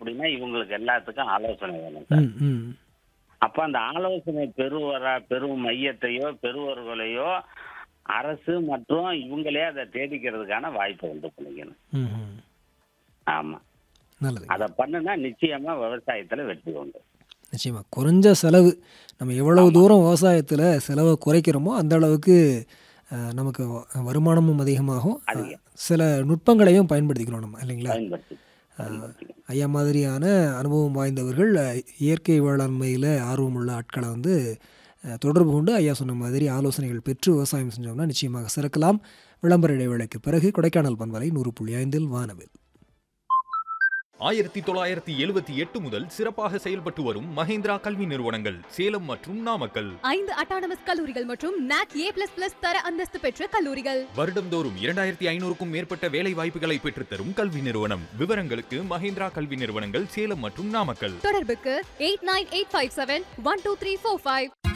அப்படின்னா இவங்களுக்கு எல்லாத்துக்கும் ஆலோசனை வேணும் சார் ம் ம் அப்ப அந்த ஆலோசனை பெறுவரா பெறும் மையத்தையோ பெறுவர்களையோ அரசு மற்றும் இவங்களே அதை தேடிக்கிறதுக்கான வாய்ப்பை உண்டு பண்ணிக்கணும் ம் ம் ஆமா நல்லது அதை பண்ணுனா நிச்சயமா விவசாயத்துல வெற்றி உண்டு நிச்சயமா குறைஞ்ச செலவு நம்ம எவ்வளவு தூரம் விவசாயத்தில் செலவை குறைக்கிறோமோ அந்த அளவுக்கு அஹ், நமக்கு வ- வருமானமும் அதிகமாகும் அஹ், சில நுட்பங்களையும் பயன்படுத்திக்கணும் நம்ம இல்லைங்களா பயன்படுத்தி பயன்படுத்திக்கணும். ஐயா மாதிரியான அனுபவம் வாய்ந்தவர்கள் அஹ், இயற்கை வேளாண்மையில் ஆர்வமுள்ள ஆட்களை வந்து அஹ், தொடர்பு கொண்டு ஐயா சொன்ன மாதிரி ஆலோசனைகள் பெற்று விவசாயம் செஞ்சோம்னா நிச்சயமாக சிறக்கலாம் விளம்பர இடைவேளைக்கு பிறகு கொடைக்கானல் பண்பலை நூறு புள்ளி ஐந்தில் வானவில் ஆயிரத்தி தொள்ளாயிரத்தி எழுபத்தி எட்டு முதல் சிறப்பாக செயல்பட்டு வரும் மஹேந்திரா கல்வி நிறுவனங்கள் சேலம் மற்றும் நாமக்கல் ஐந்து அட்டானமஸ் கல்லூரிகள் மற்றும் நாக் ஏ பிளஸ் பிளஸ் தர அந்தஸ்து பெற்ற கல்லூரிகள் வருடம்தோறும் இரண்டாயிரத்தி ஐநூறுக்கும் மேற்பட்ட வேலை வாய்ப்புகளை பெற்றுத்தரும் கல்வி நிறுவனம் விவரங்களுக்கு மஹேந்திரா கல்வி நிறுவனங்கள் சேலம் மற்றும் நாமக்கல் தொடர்புக்கு eight nine eight five seven one two three four five